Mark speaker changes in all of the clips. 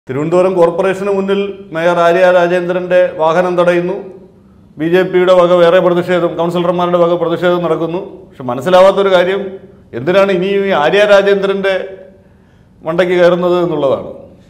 Speaker 1: തിരുവനന്തപുരം കോർപ്പറേഷന് മുന്നിൽ മേയർ ആര്യ രാജേന്ദ്രന്റെ വാഹനം തടയുന്നു ബി ജെ പിയുടെ വക വേറെ പ്രതിഷേധം കൗൺസിലർമാരുടെ വക പ്രതിഷേധം നടക്കുന്നു പക്ഷെ മനസ്സിലാവാത്തൊരു കാര്യം എന്തിനാണ് ഇനിയും ഈ ആര്യ രാജേന്ദ്രന്റെ മണ്ടയ്ക്ക് കയറുന്നത് എന്നുള്ളതാണ്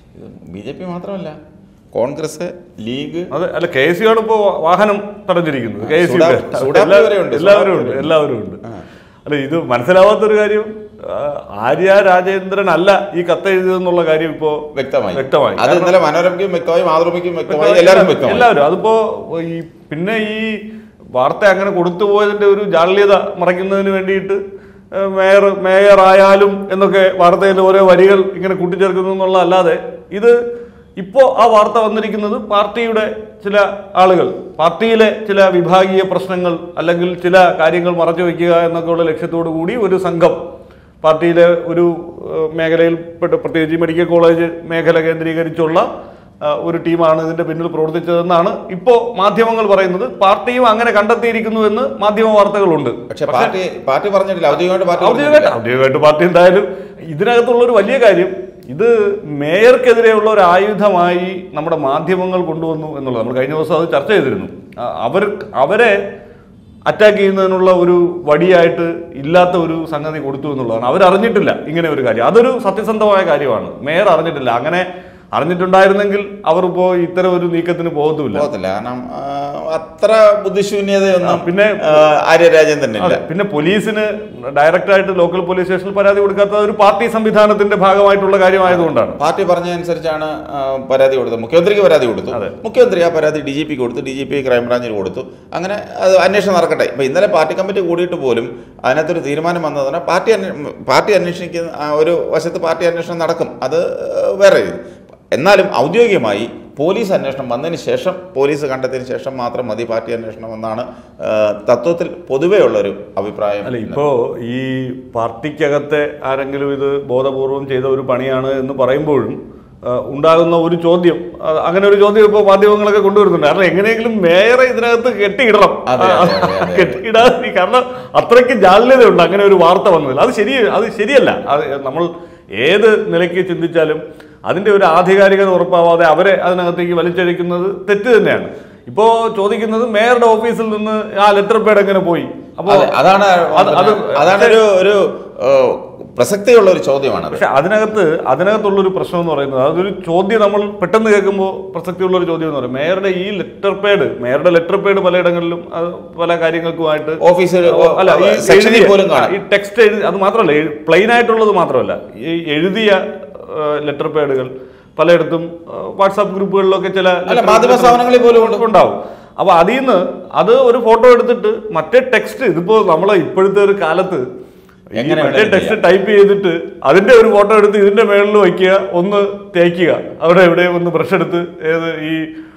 Speaker 2: ബി ജെ പി മാത്രമല്ല കോൺഗ്രസ് ലീഗ്
Speaker 1: അതെ അല്ല കെ എസ് ആണ് ഇപ്പോൾ വാഹനം തടഞ്ഞിരിക്കുന്നത് കെ എസ്
Speaker 2: സുഡാ- സുഡാപ്പി വരെ ഉണ്ട്,
Speaker 1: എല്ലാവരും
Speaker 2: സുഡാപ്പി
Speaker 1: ഉണ്ട്
Speaker 2: വരെ.
Speaker 1: എല്ലാവരും ഉണ്ട് അല്ല ഇത് മനസ്സിലാവാത്തൊരു കാര്യം ആ, ആര്യ രാജേന്ദ്രൻ അല്ല ഈ കത്ത് എഴുതിയതെന്നുള്ള കാര്യം ഇപ്പോ
Speaker 2: വ്യക്തമായി
Speaker 1: വ്യക്തമായി
Speaker 2: അത് ഇന്നലെ മനോരമയ്ക്കും വ്യക്തമായി മാതൃഭൂമിക്കും വ്യക്തമായി എല്ലാവരും വ്യക്തമായി
Speaker 1: എല്ലാവരും അതിപ്പോ ഈ പിന്നെ ഈ വാർത്ത അങ്ങനെ കൊടുത്തു പോയതിന്റെ ഒരു ജാള്യത മറയ്ക്കുന്നതിന് വേണ്ടിയിട്ട് ഏഹ്, മേയർ മേയർ ആയാലും എന്നൊക്കെ വാർത്തയിൽ ഓരോ വരികൾ ഇങ്ങനെ കൂട്ടിച്ചേർക്കുന്നു എന്നുള്ള അല്ലാതെ ഇത് ഇപ്പോൾ ആ വാർത്ത വന്നിരിക്കുന്നത് പാർട്ടിയുടെ ചില ആളുകൾ പാർട്ടിയിലെ ചില വിഭാഗീയ പ്രശ്നങ്ങൾ അല്ലെങ്കിൽ ചില കാര്യങ്ങൾ മറച്ചു വയ്ക്കുക എന്നൊക്കെയുള്ള ലക്ഷ്യത്തോടു കൂടി ഒരു സംഘം പാർട്ടിയിലെ ഒരു ഏഹ്, മേഖലയിൽപ്പെട്ട് പ്രത്യേകിച്ച് ഈ മെഡിക്കൽ കോളേജ് മേഖല കേന്ദ്രീകരിച്ചുള്ള ആ, ഒരു ടീമാണ് ഇതിന്റെ പിന്നിൽ പ്രവർത്തിച്ചതെന്നാണ് ഇപ്പോൾ മാധ്യമങ്ങൾ പറയുന്നത് പാർട്ടിയും അങ്ങനെ കണ്ടെത്തിയിരിക്കുന്നു എന്ന് മാധ്യമ വാർത്തകളുണ്ട്
Speaker 2: പക്ഷെ പാർട്ടി പാർട്ടി പറഞ്ഞിട്ടില്ല ഔദ്യോഗികമായിട്ട് പാർട്ടി
Speaker 1: ഔദ്യോഗികമായിട്ട്
Speaker 2: പറഞ്ഞിട്ടില്ല.
Speaker 1: ഔദ്യോഗികമായിട്ട് പാർട്ടി എന്തായാലും ഇതിനകത്തുള്ള ഒരു വലിയ കാര്യം ഇത് മേയർക്കെതിരെയുള്ള ഒരു ആയുധമായി നമ്മുടെ മാധ്യമങ്ങൾ കൊണ്ടുവന്നു എന്നുള്ളത് നമ്മൾ കഴിഞ്ഞ ദിവസം അത് ചർച്ച ചെയ്തിരുന്നു ആ, അവർ അവരെ അറ്റാക്ക് ചെയ്യുന്നതിനുള്ള ഒരു വടിയായിട്ട് ഇല്ലാത്ത ഒരു സംഗതി കൊടുത്തു എന്നുള്ളതാണ് അവരറിഞ്ഞിട്ടില്ല ഇങ്ങനെ ഒരു കാര്യം അതൊരു സത്യസന്ധമായ കാര്യമാണ് മേയർ അറിഞ്ഞിട്ടില്ല അങ്ങനെ അറിഞ്ഞിട്ടുണ്ടായിരുന്നെങ്കിൽ അവർ ഇപ്പോൾ ഇത്തരം ഒരു നീക്കത്തിന് പോകത്തുമില്ല
Speaker 2: പോകത്തില്ല കാരണം ആ, അത്ര ബുദ്ധിശൂന്യതയൊന്നും
Speaker 1: ആ, പിന്നെ-
Speaker 2: ആ, ആര്യ രാജേന്ദ്രനില്ല
Speaker 1: അതെ. പിന്നെ പോലീസിന് ഡയറക്റ്റ് ആയിട്ട് ലോക്കൽ പോലീസ് സ്റ്റേഷനിൽ പരാതി കൊടുക്കാത്ത ഒരു പാർട്ടി സംവിധാനത്തിന്റെ ഭാഗമായിട്ടുള്ള കാര്യമായതുകൊണ്ടാണ്
Speaker 2: പാർട്ടി പറഞ്ഞതനുസരിച്ചാണ് ആ, പരാതി കൊടുത്തത് മുഖ്യമന്ത്രിക്ക് പരാതി കൊടുത്തു
Speaker 1: അതെ.
Speaker 2: മുഖ്യമന്ത്രി ആ പരാതി ഡി ജി പിക്ക് കൊടുത്തു ഡി ജി പി ക്രൈംബ്രാഞ്ചിന് കൊടുത്തു അങ്ങനെ അത് അന്വേഷണം നടക്കട്ടെ ഇപ്പൊ ഇന്നലെ പാർട്ടി കമ്മിറ്റി കൂടിയിട്ട് പോലും അതിനകത്തൊരു തീരുമാനം വന്നതാണ് പാർട്ടി അന്വേ- പാർട്ടി അന്വേഷിക്കുന്ന ആ ഒരു വശത്ത് പാർട്ടി അന്വേഷണം നടക്കും അത് വേറെ ഇത്. എന്നാലും ഔദ്യോഗികമായി പോലീസ് അന്വേഷണം വന്നതിന് ശേഷം പോലീസ് കണ്ടെത്തിയതിന് ശേഷം മാത്രം മതി പാർട്ടി അന്വേഷണം എന്നാണ് ആ, തത്വത്തിൽ പൊതുവേ ഉള്ളൊരു അഭിപ്രായം
Speaker 1: അല്ല ഇപ്പോ ഈ പാർട്ടിക്കകത്തെ ആരെങ്കിലും ഇത് ബോധപൂർവം ചെയ്ത ഒരു പണിയാണ് എന്ന് പറയുമ്പോഴും ആ, ഉണ്ടാകുന്ന ഒരു ചോദ്യം ആ, അങ്ങനെ ഒരു ചോദ്യം ഇപ്പോൾ മാധ്യമങ്ങളൊക്കെ കൊണ്ടുവരുന്നുണ്ട് കാരണം എങ്ങനെയെങ്കിലും മേയറെ ഇതിനകത്ത് കെട്ടിയിടണം
Speaker 2: അതെ, അതെ, അതെ, അതെ.
Speaker 1: കെട്ടിയിടാതെ കാരണം അത്രയ്ക്ക് ജാള്യതയുണ്ട് അങ്ങനെ ഒരു വാർത്ത വന്നതിൽ അത് ശരി അത് ശരിയല്ല അത് നമ്മൾ ഏത് നിലയ്ക്ക് ചിന്തിച്ചാലും അതിന്റെ ഒരു ആധികാരികത ഉറപ്പാവാതെ അവരെ അതിനകത്തേക്ക് വലിച്ചഴിക്കുന്നത് തെറ്റ് തന്നെയാണ് ഇപ്പോ ചോദിക്കുന്നത് മേയറുടെ ഓഫീസിൽ നിന്ന് ആ ലെറ്റർ പേഡ് എങ്ങനെ പോയി അപ്പോ
Speaker 2: അതെ, അതാണ്
Speaker 1: അത് അത്
Speaker 2: അതാണ് ഒരു ഒരു ഏഹ്, പ്രസക്തിയുള്ള ഒരു ചോദ്യമാണത്
Speaker 1: പക്ഷെ അതിനകത്ത് അതിനകത്തുള്ളൊരു പ്രശ്നം എന്ന് പറയുന്നത് അതൊരു ചോദ്യം നമ്മൾ പെട്ടെന്ന് കേൾക്കുമ്പോൾ പ്രസക്തിയുള്ള ഒരു ചോദ്യം എന്ന് പറയും മേയറുടെ ഈ ലെറ്റർ പേഡ് മേയറുടെ ലെറ്റർ പേഡ് പലയിടങ്ങളിലും അത് പല കാര്യങ്ങൾക്കുമായിട്ട്
Speaker 2: ഓഫീസിൽ
Speaker 1: അല്ല ഈ
Speaker 2: സെക്ഷനിൽ
Speaker 1: എഴുതിയ-
Speaker 2: പോലും കാണാം
Speaker 1: ഈ ടെക്സ്റ്റ് എഴുതി അത് മാത്രമല്ല പ്ലെയിൻ ആയിട്ടുള്ളത് മാത്രമല്ല ഈ എഴുതിയ ലെറ്റർ പേഡുകൾ പലയിടത്തും വാട്സാപ്പ് ഗ്രൂപ്പുകളിലൊക്കെ ചില
Speaker 2: അല്ല,
Speaker 1: letter-
Speaker 2: മാധ്യമ സ്ഥാപനങ്ങളിൽ പോലും ഉണ്ട്.
Speaker 1: ഉണ്ടാവും അപ്പൊ അതിൽ നിന്ന് അത് ഒരു ഫോട്ടോ എടുത്തിട്ട് മറ്റേ ടെക്സ്റ്റ് ഇതിപ്പോ നമ്മളെ ഇപ്പോഴത്തെ ഒരു കാലത്ത് ഈ
Speaker 2: എങ്ങനെ
Speaker 1: മറ്റേ
Speaker 2: വേണേലും
Speaker 1: ടെക്സ്റ്റ് ടൈപ്പ് ചെയ്തിട്ട് അതിന്റെ ഒരു ഫോട്ടോ എടുത്ത് ഇതിന്റെ മേളിൽ വയ്ക്കുക ഒന്ന് തേക്കുക അവിടെ എവിടെ ഒന്ന് ബ്രഷ് എടുത്ത് ഏത് ഈ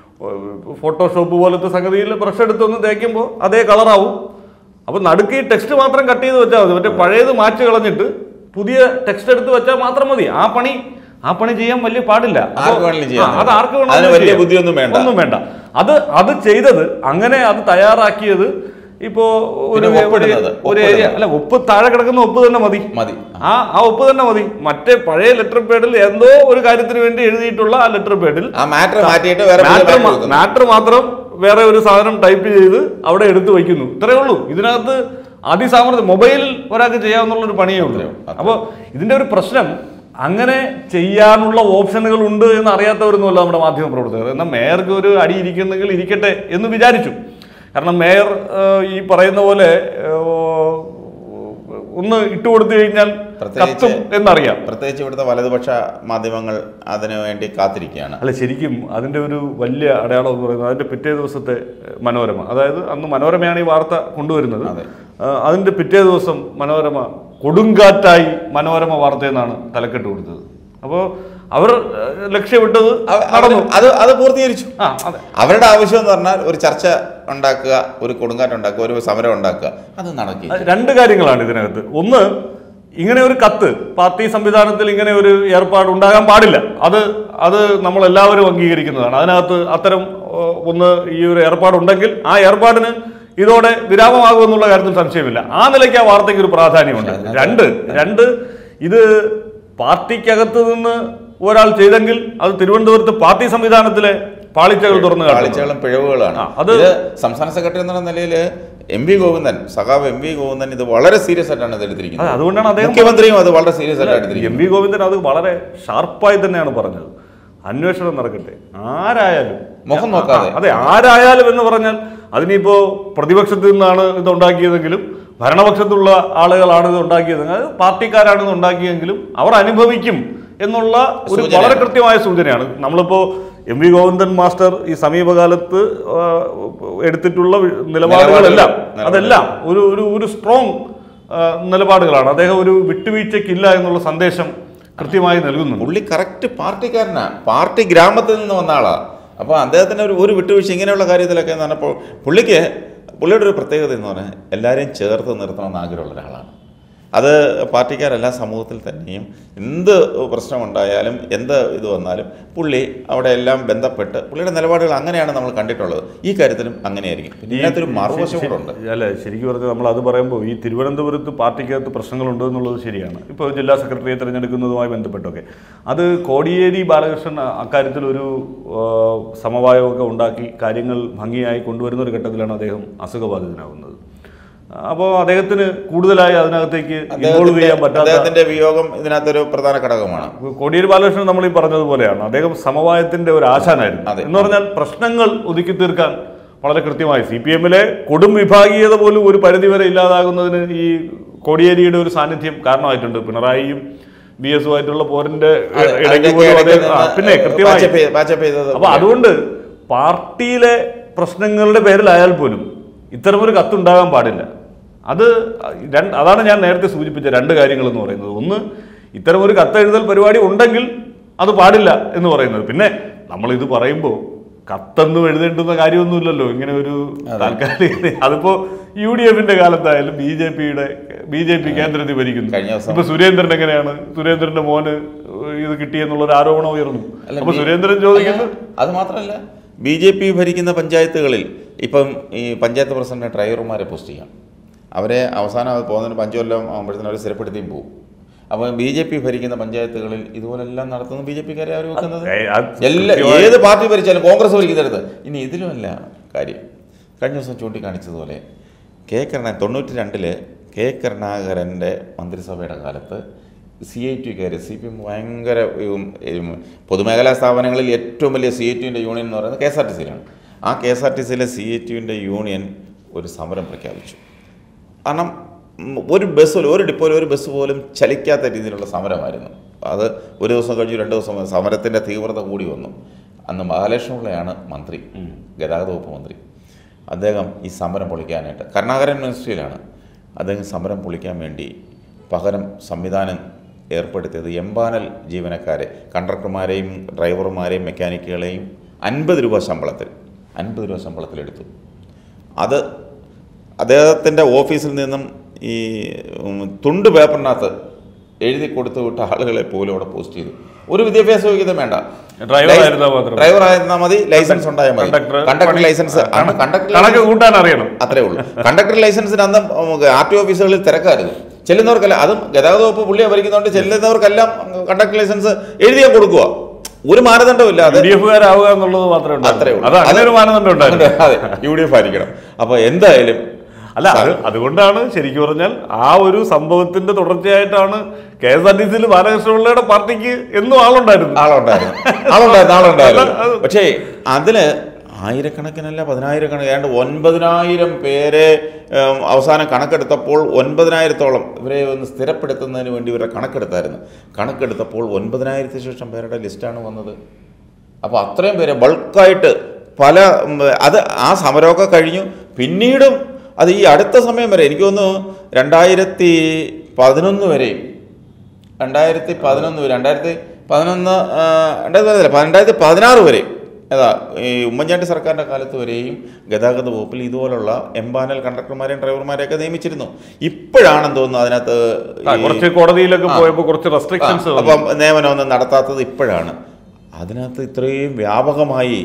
Speaker 1: ഫോട്ടോഷോപ്പ് പോലത്തെ സംഗതിയിൽ ബ്രഷ് എടുത്ത് ഒന്ന് തേക്കുമ്പോൾ അതേ കളറാവും അപ്പൊ നടുക്ക് ഈ ടെക്സ്റ്റ് മാത്രം കട്ട് ചെയ്ത് വെച്ചാൽ മതി മറ്റേ പഴയത് മാറ്റി കളഞ്ഞിട്ട് പുതിയ ടെക്സ്റ്റ് എടുത്ത് വെച്ചാൽ മാത്രം മതി ആ പണി ആ പണി ചെയ്യാൻ വലിയ പാടില്ല അപ്പൊ-
Speaker 2: ആർക്ക് വേണമെങ്കിലും ചെയ്യാം.
Speaker 1: ആ, അത് ആർക്ക്
Speaker 2: അതിന്
Speaker 1: വേണമെങ്കിലും
Speaker 2: വലിയ
Speaker 1: ചെയ്യാം.
Speaker 2: ബുദ്ധിയൊന്നും വേണ്ട.
Speaker 1: ഒന്നും വേണ്ട അത് അത് ചെയ്തത് അങ്ങനെ അത് തയ്യാറാക്കിയത് ഇപ്പോ ഒരു
Speaker 2: പിന്നെ ഒപ്പിടുന്നത്,
Speaker 1: ഒരു- ഒരു ഏരിയ അല്ല ഒപ്പ് താഴെ കിടക്കുന്ന ഒപ്പ് തന്നെ മതി
Speaker 2: മതി
Speaker 1: ആ ആ ഒപ്പ് തന്നെ മതി മറ്റേ പഴയ ലെറ്റർ പേഡിൽ എന്തോ ഒരു കാര്യത്തിന് വേണ്ടി എഴുതിയിട്ടുള്ള ആ ലെറ്റർ പേഡിൽ
Speaker 2: ആ മാറ്റർ മാറ്റിയിട്ട് വേറെ പുതിയ matter വെക്കുന്നു.
Speaker 1: മാറ്റർ മാത്രം വേറെ ഒരു സാധനം ടൈപ്പ് ചെയ്ത് അവിടെ എടുത്തു വയ്ക്കുന്നു ഇത്രയേ ഉള്ളൂ ഇതിനകത്ത് അതിസാമർത്ഥ്യം മൊബൈലിൽ ഒരാൾക്ക് ചെയ്യാവുന്ന ഒരു പണിയേ ഉള്ളൂ അപ്പോൾ ഇതിന്റെ ഒരു പ്രശ്നം അങ്ങനെ ചെയ്യാനുള്ള ഓപ്ഷനുകൾ ഉണ്ട് എന്ന് അറിയാത്തവരൊന്നുമല്ല നമ്മുടെ മാധ്യമ പ്രവർത്തകർ എന്നാൽ മേയർക്ക് ഒരു അടി ഇരിക്കുന്നെങ്കിൽ ഇരിക്കട്ടെ എന്ന് വിചാരിച്ചു കാരണം മേയർ ഏഹ്, ഈ പറയുന്ന പോലെ ഏഹ്, ഒന്ന് ഇട്ടുകൊടുത്തു കഴിഞ്ഞാൽ
Speaker 2: പ്രത്യേകിച്ച്
Speaker 1: കത്തും എന്നറിയാം
Speaker 2: പ്രത്യേകിച്ച് ഇവിടുത്തെ വലതുപക്ഷ മാധ്യമങ്ങൾ അതിനു വേണ്ടി കാത്തിരിക്കുകയാണ്
Speaker 1: അല്ല ശരിക്കും അതിന്റെ ഒരു വലിയ അടയാളം എന്ന് പറയുന്നത് അതിന്റെ പിറ്റേ ദിവസത്തെ ഏഹ്, മനോരമ അതായത് അന്ന് മനോരമയാണ് ഈ വാർത്ത കൊണ്ടുവരുന്നത്
Speaker 2: അതെ.
Speaker 1: ആ, അതിന്റെ പിറ്റേ ദിവസം മനോരമ കൊടുങ്കാറ്റായി മനോരമ വാർത്തയെന്നാണ് തലക്കെട്ട് കൊടുത്തത് അപ്പോൾ അവർ ഏഹ്, ലക്ഷ്യമിട്ടത്
Speaker 2: അവ-
Speaker 1: നടന്നു
Speaker 2: അത് അത് പൂർത്തീകരിച്ചു
Speaker 1: ആ അതെ
Speaker 2: അവരുടെ ആവശ്യം എന്ന് പറഞ്ഞാൽ ഒരു ചർച്ച ഉണ്ടാക്കുക ഒരു കൊടുങ്കാറ്റ് ഉണ്ടാക്കുക ഒരു സമരം ഉണ്ടാക്കുക അത് നടക്കി
Speaker 1: അത് രണ്ട് കാര്യങ്ങളാണ് ഇതിനകത്ത് ഒന്ന് ഇങ്ങനെ ഒരു കത്ത് പാർട്ടി സംവിധാനത്തിൽ ഇങ്ങനെ ഒരു ഏർപ്പാട് ഉണ്ടാകാൻ പാടില്ല അത് അത് നമ്മൾ എല്ലാവരും അംഗീകരിക്കുന്നതാണ് അതിനകത്ത് അത്തരം ഏഹ്, ഒന്ന് ഈ ഒരു ഏർപ്പാടുണ്ടെങ്കിൽ ആ ഏർപ്പാടിന് ഇതോടെ വിരാമമാകുമെന്നുള്ള കാര്യത്തിൽ സംശയമില്ല ആ നിലയ്ക്ക് ആ വാർത്തയ്ക്ക് ഒരു പ്രാധാന്യമുണ്ട് രണ്ട് രണ്ട് ഇത് പാർട്ടിക്കകത്ത് നിന്ന് ഒരാൾ ചെയ്തെങ്കിൽ അത് തിരുവനന്തപുരത്ത് പാർട്ടി സംവിധാനത്തിലെ പാളിച്ചകൾ തുറന്നു കാട്ടുന്നു
Speaker 2: കാഴ്ചകളും പിഴവുകളാണ്
Speaker 1: ആ, അത്
Speaker 2: ഇത് സംസ്ഥാന സെക്രട്ടറി എന്നുള്ള നിലയിൽ എം വി ഗോവിന്ദൻ സഖാവ് എം വി ഗോവിന്ദൻ ഇത് വളരെ സീരിയസ് ആയിട്ടാണ് ഇത്
Speaker 1: അതെ,
Speaker 2: എടുത്തിരിക്കുന്നത്
Speaker 1: അതുകൊണ്ടാണ് അദ്ദേഹം
Speaker 2: മുഖ്യമന്ത്രിയും അത് വളരെ സീരിയസ് ആയിട്ട്
Speaker 1: എം
Speaker 2: എടുത്തിരിക്കുന്നത്
Speaker 1: വി ഗോവിന്ദൻ അത് വളരെ ഷാർപ്പായി തന്നെയാണ് പറഞ്ഞത് അന്വേഷണം നടക്കട്ടെ ആരായാലും
Speaker 2: മുഖം നോക്കാതെ.
Speaker 1: അതെ ആരായാലും എന്ന് പറഞ്ഞാൽ അതിനിപ്പോ പ്രതിപക്ഷത്തു നിന്നാണ് ഇത് ഉണ്ടാക്കിയതെങ്കിലും ഭരണപക്ഷത്തുള്ള ആളുകളാണ് ഇത് ഉണ്ടാക്കിയതെങ്കിൽ അത് പാർട്ടിക്കാരാണ് ഇത് ഉണ്ടാക്കിയെങ്കിലും അവർ അനുഭവിക്കും എന്നുള്ള ഒരു
Speaker 2: സൂചനയാണ്.
Speaker 1: വളരെ കൃത്യമായ സൂചനയാണ് നമ്മളിപ്പോ എം വി ഗോവിന്ദൻ മാസ്റ്റർ ഈ സമീപകാലത്ത് ആ, എടുത്തിട്ടുള്ള വി- നിലപാടുകളെല്ലാം
Speaker 2: നിലപാടുകൾ.
Speaker 1: അതെല്ലാം ഒരു ഒരു ഒരു സ്ട്രോങ് നിലപാടുകളാണ് അദ്ദേഹം ഒരു വിട്ടുവീഴ്ചയ്ക്കില്ല എന്നുള്ള സന്ദേശം കൃത്യമായി നൽകുന്നുണ്ട്
Speaker 2: പുള്ളി കറക്റ്റ് പാർട്ടിക്കാരനാ പാർട്ടി ഗ്രാമത്തിൽ നിന്ന് വന്ന ആളാ അപ്പോൾ അദ്ദേഹത്തിന് ഒരു ഒരു വിട്ടുവീഴ്ച ഇങ്ങനെയുള്ള കാര്യത്തിലൊക്കെ എന്ന് പറഞ്ഞപ്പോൾ പുള്ളിക്ക് പുള്ളിയുടെ ഒരു പ്രത്യേകത എന്ന് പറഞ്ഞാൽ എല്ലാവരെയും ചേർത്ത് നിർത്തണമെന്ന് ആഗ്രഹമുള്ള ഒരാളാണ് അത് പാർട്ടിക്കാരല്ല സമൂഹത്തിൽ തന്നെയും എന്ത് പ്രശ്നമുണ്ടായാലും എന്ത് ഇത് വന്നാലും പുള്ളി അവിടെ എല്ലാം ബന്ധപ്പെട്ട് പുള്ളിയുടെ നിലപാടുകൾ അങ്ങനെയാണ് നമ്മൾ കണ്ടിട്ടുള്ളത് ഈ കാര്യത്തിലും അങ്ങനെയായിരിക്കും പിന്നെ ഇതിനകത്തൊരു മറുവശം കൂടെ ഉണ്ട്
Speaker 1: അല്ല ശരിക്കും പറഞ്ഞാൽ നമ്മൾ അത് പറയുമ്പോൾ ഈ തിരുവനന്തപുരത്ത് പാർട്ടിക്കകത്ത് പ്രശ്നങ്ങളുണ്ട് എന്നുള്ളത് ശരിയാണ് ഇപ്പോൾ ജില്ലാ സെക്രട്ടറിയെ തിരഞ്ഞെടുക്കുന്നതുമായി ബന്ധപ്പെട്ടൊക്കെ അത് കോടിയേരി ബാലകൃഷ്ണൻ അ- അക്കാര്യത്തിൽ ഒരു ആ, സമവായമൊക്കെ ഉണ്ടാക്കി കാര്യങ്ങൾ ഭംഗിയായി കൊണ്ടുവരുന്ന ഒരു ഘട്ടത്തിലാണ് അദ്ദേഹം അസുഖബാധിതനാകുന്നത് അപ്പോൾ അദ്ദേഹത്തിന് കൂടുതലായി അതിനകത്തേക്ക് ഇൻവോൾവ് ചെയ്യാൻ പറ്റാത്ത
Speaker 2: അദ്ദേഹത്തിന്റെ വിയോഗം ഇതിനകത്തൊരു പ്രധാന ഘടകമാണ്
Speaker 1: കോടിയേരി ബാലകൃഷ്ണൻ നമ്മൾ ഈ പറഞ്ഞതുപോലെയാണ് അദ്ദേഹം സമവായത്തിന്റെ ഒരു ആശാനായിരുന്നു
Speaker 2: അതെ.
Speaker 1: എന്ന് പറഞ്ഞാൽ പ്രശ്നങ്ങൾ ഒതുക്കി തീർക്കാൻ വളരെ കൃത്യമായി സി പി എമ്മിലെ കൊടും വിഭാഗീയത പോലും ഒരു പരിധിവരെ ഇല്ലാതാകുന്നതിന് ഈ കോടിയേരിയുടെ ഒരു സാന്നിധ്യം കാരണമായിട്ടുണ്ട് പിണറായിയും ബി എസുമായിട്ടുള്ള പോരിന്റെ
Speaker 2: അതെ,
Speaker 1: ഇടയ്ക്ക്
Speaker 2: അതിന്റെയൊക്കെ
Speaker 1: പോലും
Speaker 2: ഇടയ്ക്ക്
Speaker 1: അദ്ദേഹം- ആ,
Speaker 2: നിന്ന്
Speaker 1: പിന്നെ കൃത്യമായി
Speaker 2: patch up ചെയ്ത്- patch up ചെയ്തത്
Speaker 1: അപ്പൊ അതുകൊണ്ട് പാർട്ടിയിലെ പ്രശ്നങ്ങളുടെ പേരിലായാൽ പോലും ഇത്തരമൊരു കത്തുണ്ടാകാൻ പാടില്ല അത് രണ്ട് അതാണ് ഞാൻ നേരത്തെ സൂചിപ്പിച്ച രണ്ട് കാര്യങ്ങൾ എന്ന് പറയുന്നത് ഒന്ന് ഇത്തരമൊരു കത്തെഴുതൽ പരിപാടി ഉണ്ടെങ്കിൽ അത് പാടില്ല എന്ന് പറയുന്നത് പിന്നെ നമ്മൾ ഇത് പറയുമ്പോൾ കത്തൊന്നും എഴുതേണ്ടുന്ന കാര്യമൊന്നുമില്ലല്ലോ ഇങ്ങനെ ഒരു താൽക്കാലിക അതിപ്പോ യു ഡി എഫിന്റെ കാലത്തായാലും ബി ജെ പിയുടെ ബി ജെ പി കേന്ദ്രത്തിൽ ഭരിക്കുന്നു
Speaker 2: കഴിഞ്ഞ ദിവസം-
Speaker 1: ഇപ്പൊ സുരേന്ദ്രൻ എങ്ങനെയാണ് സുരേന്ദ്രന്റെ മോന് ഇത് കിട്ടിയെന്നുള്ള ഒരു ആരോപണം ഉയർന്നു
Speaker 2: അല്ല,
Speaker 1: അപ്പൊ
Speaker 2: ബി-
Speaker 1: സുരേന്ദ്രൻ ചോദിക്കുന്നത്
Speaker 2: അത് മാത്രമല്ല ബി ജെ പി ഭരിക്കുന്ന പഞ്ചായത്തുകളിൽ ഇപ്പം ഈ പഞ്ചായത്ത് പ്രസിഡന്റ് ഡ്രൈവർമാരെ പോസ്റ്റ് ചെയ്യാം അവരെ അവസാനം അത് പോകുന്നതിന് പഞ്ച് കൊല്ലം ആകുമ്പോഴത്തേനും അവർ സ്ഥിരപ്പെടുത്തിയും പോകും അപ്പോൾ ബി ജെ പി ഭരിക്കുന്ന പഞ്ചായത്തുകളിൽ ഇതുപോലെല്ലാം നടത്തുന്ന ബി ജെ പിക്കാരെ അവർ വെക്കുന്നത്
Speaker 1: ഏയ് അത്
Speaker 2: എല്ലാ
Speaker 1: കൃത്യമായി-
Speaker 2: ഏത് പാർട്ടി ഭരിച്ചാലും കോൺഗ്രസ് ഭരിക്കുന്നിടത്ത് ഇനി ഇതിലുമല്ല കാര്യം കഴിഞ്ഞ ദിവസം ചൂണ്ടിക്കാണിച്ചതുപോലെ കെ കരുണാകരൻ തൊണ്ണൂറ്റി രണ്ടില് കെ കരുണാകരൻ്റെ മന്ത്രിസഭയുടെ കാലത്ത് സി ഐ ടിക്കാർ സി പി എം ഭയങ്കര ഉം, ഉം, പൊതുമേഖലാ സ്ഥാപനങ്ങളിൽ ഏറ്റവും വലിയ സി ഐ ടിൻ്റെ യൂണിയൻ എന്ന് പറയുന്നത് കെ എസ് ആർ ടി സിയിലാണ് ആ കെ എസ് ആർ ടി സിയിലെ സി ഐ ടിൻ്റെ യൂണിയൻ ഒരു സമരം പ്രഖ്യാപിച്ചു കാരണം ഉം, ഒരു ബസ് പോലും ഒരു ഡിപ്പോയിൽ ഒരു ബസ് പോലും ചലിക്കാത്ത രീതിയിലുള്ള സമരമായിരുന്നു അത് ഒരു ദിവസം കഴിഞ്ഞു രണ്ട് ദിവസം കഴിഞ്ഞു. സമരത്തിൻ്റെ തീവ്രത കൂടി വന്നു അന്ന് മഹാലക്ഷ്മിപിള്ളയാണ് മന്ത്രി ഗതാഗത വകുപ്പ് മന്ത്രി അദ്ദേഹം ഈ സമരം പൊളിക്കാനായിട്ട് കരുണാകരൻ മിനിസ്ട്രിയിലാണ് അദ്ദേഹം സമരം പൊളിക്കാൻ വേണ്ടി പകരം സംവിധാനം ഏർപ്പെടുത്തിയത് എംപാനൽ ജീവനക്കാരെ കണ്ടക്ടർമാരെയും ഡ്രൈവർമാരെയും മെക്കാനിക്കുകളെയും അൻപത് രൂപ ശമ്പളത്തിൽ അൻപത് രൂപ ശമ്പളത്തിലെടുത്തു അത് അദ്ദേഹത്തിൻ്റെ ഓഫീസിൽ നിന്നും ഈ ഉം, തുണ്ട് പേപ്പറിനകത്ത് എഴുതി കൊടുത്തു വിട്ട ആളുകളെ പോലും അവിടെ പോസ്റ്റ് ചെയ്തു ഒരു വിദ്യാഭ്യാസ യോഗ്യത വേണ്ട
Speaker 1: ഡ്രൈവർ
Speaker 2: ലൈസ്-
Speaker 1: ആയിരുന്നാൽ മാത്രം.
Speaker 2: ഡ്രൈവർ ആയിരുന്നാൽ മതി ലൈസൻസ് ഉണ്ടായാൽ മതി
Speaker 1: കണ്ടക്ടർ
Speaker 2: കണ്ടക്ടർ
Speaker 1: പണി-
Speaker 2: ലൈസൻസ് ആണ് കണ്ടക്ടർ
Speaker 1: കണക്ക് കൂട്ടാൻ അറിയണം
Speaker 2: അത്രേ ഉള്ളൂ കണ്ടക്ടർ ലൈസൻസിന് അന്ന് ആർ ടി ഓഫീസുകളിൽ തിരക്കായിരുന്നു ചെല്ലുന്നവർക്കല്ല അതും ഗതാഗത വകുപ്പ് പുള്ളിയെ ഭരിക്കുന്നതുകൊണ്ട് ചെല്ലുന്നവർക്കെല്ലാം കണ്ടക്ടർ ലൈസൻസ് എഴുതിയാൽ കൊടുക്കുക ഒരു മാനദണ്ഡമില്ലാതെ
Speaker 1: ഡി എഫുകാരാവുക എന്നുള്ളത് മാത്രമേ
Speaker 2: അത്രേ
Speaker 1: ഉണ്ടായിരുന്നുള്ളൂ
Speaker 2: ഉള്ളൂ
Speaker 1: അത് അങ്ങനെ ഒരു മാനദണ്ഡം ഉണ്ടായിരുന്നു
Speaker 2: അതെ യു ഡി എഫ് ആയിരിക്കണം അപ്പൊ എന്തായാലും
Speaker 1: അല്ല അത് അതുകൊണ്ടാണ് ശരിക്കും പറഞ്ഞാൽ ആ ഒരു സംഭവത്തിന്റെ തുടർച്ചയായിട്ടാണ് കെ എസ് ആർ ടി സിയിൽ ബാലകൃഷ്ണപിള്ളയുടെ പാർട്ടിക്ക് എന്നും ആളുണ്ടായിരുന്നു
Speaker 2: ആളുണ്ടായിരുന്നു ആളുണ്ടായിരുന്നു ആളുണ്ടായിരുന്നു
Speaker 1: അത്
Speaker 2: പക്ഷേ അതില് ആയിരക്കണക്കിനല്ല പതിനായിരക്കണക്കിന് ഏതാണ്ട് ഒൻപതിനായിരം പേരെ ഉം, അവസാനം കണക്കെടുത്തപ്പോൾ ഒൻപതിനായിരത്തോളം ഇവരെ ഒന്ന് സ്ഥിരപ്പെടുത്തുന്നതിന് വേണ്ടി ഇവരെ കണക്കെടുത്തായിരുന്നു കണക്കെടുത്തപ്പോൾ ഒൻപതിനായിരത്തി ശേഷം പേരുടെ ലിസ്റ്റാണ് വന്നത് അപ്പോൾ അത്രയും പേര് ബൾക്കായിട്ട് പല ഉം, അത് ആ സമരമൊക്കെ കഴിഞ്ഞു പിന്നീടും അത് ഈ അടുത്ത സമയം വരെ എനിക്ക് തോന്നുന്നു രണ്ടായിരത്തി പതിനൊന്ന് വരെയും രണ്ടായിരത്തി പതിനൊന്ന് വരെ രണ്ടായിരത്തി പതിനൊന്ന് ആ, രണ്ടായിരത്തി പതിനൊന്നല്ല രണ്ടായിരത്തി പതിനാറ് വരെ ഏതാ ഈ ഉമ്മൻചാണ്ടി സർക്കാരിൻ്റെ കാലത്ത് വരെയും ഗതാഗത വകുപ്പിൽ ഇതുപോലുള്ള എംപാനൽ കണ്ടക്ടർമാരെയും ഡ്രൈവർമാരെയൊക്കെ നിയമിച്ചിരുന്നു ഇപ്പോഴാണെന്ന് തോന്നുന്നു അതിനകത്ത്
Speaker 1: ആ,
Speaker 2: ഈ-
Speaker 1: കുറച്ച് കോടതിയിലൊക്കെ പോയപ്പോൾ കുറച്ച് റെസ്ട്രിക്ഷൻസ്
Speaker 2: ആ, അപ്പം നിയമനമൊന്നും നടത്താത്തത് ഇപ്പോഴാണ് അതിനകത്ത് ഇത്രയും വ്യാപകമായി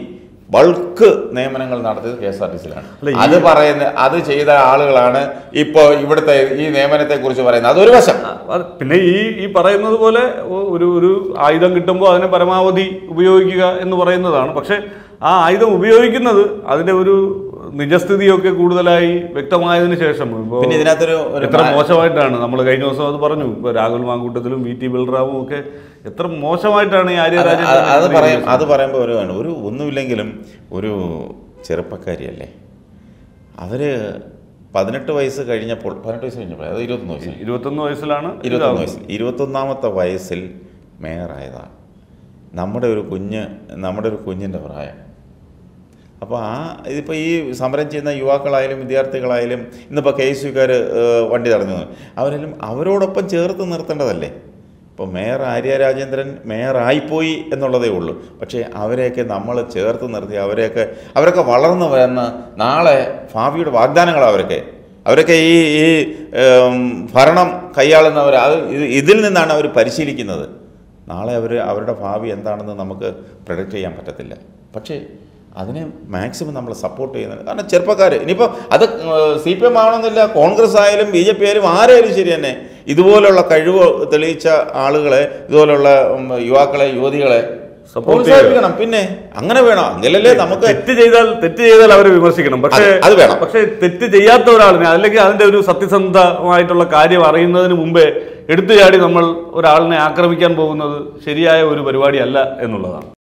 Speaker 2: ബൾക്ക് നിയമനങ്ങൾ നടത്തിയത് കെ എസ് ആർ ടി സിയിലാണ്
Speaker 1: അല്ല, ഈ-
Speaker 2: അത് പറയുന്ന അത് ചെയ്ത ആളുകളാണ് ഇപ്പോൾ ഇവിടുത്തെ ഈ നിയമനത്തെ കുറിച്ച് പറയുന്നത് അതൊരു വശം
Speaker 1: അത് പിന്നെ ഈ ഈ പറയുന്നത് പോലെ ഒ- ഒരു ഒരു ആയുധം കിട്ടുമ്പോൾ അതിനെ പരമാവധി ഉപയോഗിക്കുക എന്ന് പറയുന്നതാണ് പക്ഷെ ആ ആയുധം ഉപയോഗിക്കുന്നത് അതിന്റെ ഒരു നിജസ്ഥിതിയൊക്കെ കൂടുതലായി വ്യക്തമായതിനു ശേഷം ഇപ്പോൾ
Speaker 2: പിന്നെ ഇതിനകത്തൊരു ഒരു
Speaker 1: എത്ര
Speaker 2: മാ-
Speaker 1: മോശമായിട്ടാണ് നമ്മൾ കഴിഞ്ഞ ദിവസം അത് പറഞ്ഞു ഇപ്പൊ രാഹുൽ മാങ്കൂട്ടത്തിലും വി ടി ബൽറാമും ഒക്കെ എത്ര മോശമായിട്ടാണ് ഈ ആര്യ
Speaker 2: അത്
Speaker 1: രാജേന്ദ്രനെ
Speaker 2: അത് അത് പറയും
Speaker 1: ചിത്രീകരിച്ചത്.
Speaker 2: അത് പറയുമ്പോൾ ഒരു ആണ്. ഒരു ഒന്നുമില്ലെങ്കിലും ഒരു ചെറുപ്പക്കാരിയല്ലേ അവര് പതിനെട്ട് വയസ്സ് കഴിഞ്ഞപ്പോൾ പതിനെട്ട് വയസ്സ് കഴിഞ്ഞപ്പോൾ അത് ഇരുപത്തൊന്ന് വയസ്സ്
Speaker 1: ഇരുപത്തൊന്ന് വയസ്സിലാണ്
Speaker 2: ഇരുപത്തൊന്ന്
Speaker 1: ഇതാവുന്നത്.
Speaker 2: വയസ്സിൽ ഇരുപത്തൊന്നാമത്തെ വയസ്സിൽ മേയറായതാണ് നമ്മുടെ ഒരു കുഞ്ഞ് നമ്മുടെ ഒരു കുഞ്ഞിൻ്റെ പ്രായം അപ്പോൾ ആ ഇതിപ്പോൾ ഈ സമരം ചെയ്യുന്ന യുവാക്കളായാലും വിദ്യാർത്ഥികളായാലും ഇന്നിപ്പോൾ കെ എസ് യുക്കാർ വണ്ടി തടഞ്ഞു അവരെല്ലാം അവരോടൊപ്പം ചേർത്ത് നിർത്തേണ്ടതല്ലേ ഇപ്പോൾ മേയർ ആര്യ രാജേന്ദ്രൻ മേയറായിപ്പോയി എന്നുള്ളതേ ഉള്ളൂ പക്ഷേ അവരെയൊക്കെ നമ്മൾ ചേർത്ത് നിർത്തി അവരെയൊക്കെ അവരൊക്കെ വളർന്നു വരുന്ന നാളെ ഭാവിയുടെ വാഗ്ദാനങ്ങളാണ് അവരൊക്കെ അവരൊക്കെ ഈ ഈ ഏം, ഭരണം കൈയാളുന്നവർ അത് ഇത് ഇതിൽ നിന്നാണ് അവർ പരിശീലിക്കുന്നത് നാളെ അവർ അവരുടെ ഭാവി എന്താണെന്ന് നമുക്ക് പ്രൊഡക്റ്റ് ചെയ്യാൻ പറ്റത്തില്ല പക്ഷേ അതിനെ മാക്സിമം നമ്മൾ സപ്പോർട്ട് ചെയ്യുന്നത് കാരണം ചെറുപ്പക്കാർ ഇനിയിപ്പോൾ അത് സി പി എം ആവണമെന്നില്ല കോൺഗ്രസ് ആയാലും ബി ജെ പി ആയാലും ആരായാലും ശരി തന്നെ ഇതുപോലുള്ള കഴിവ് തെളിയിച്ച ആളുകളെ ഇതുപോലുള്ള ഉം, യുവാക്കളെ യുവതികളെ
Speaker 1: Support
Speaker 2: പ്രോത്സാഹിപ്പിക്കണം പിന്നെ അങ്ങനെ വേണം എങ്കിലല്ലേ നമുക്ക്
Speaker 1: തെറ്റ് ചെയ്താൽ തെറ്റ് ചെയ്താൽ അവരെ വിമർശിക്കണം പക്ഷേ
Speaker 2: അത് അത് വേണം.
Speaker 1: പക്ഷേ തെറ്റ് ചെയ്യാത്ത ഒരാളിനെ അല്ലെങ്കിൽ അതിന്റെ ഒരു സത്യസന്ധമായിട്ടുള്ള കാര്യം അറിയുന്നതിന് മുമ്പേ എടുത്തു ചാടി നമ്മൾ ഒരാളിനെ ആക്രമിക്കാൻ പോകുന്നത് ശരിയായ ഒരു പരിപാടിയല്ല എന്നുള്ളതാണ്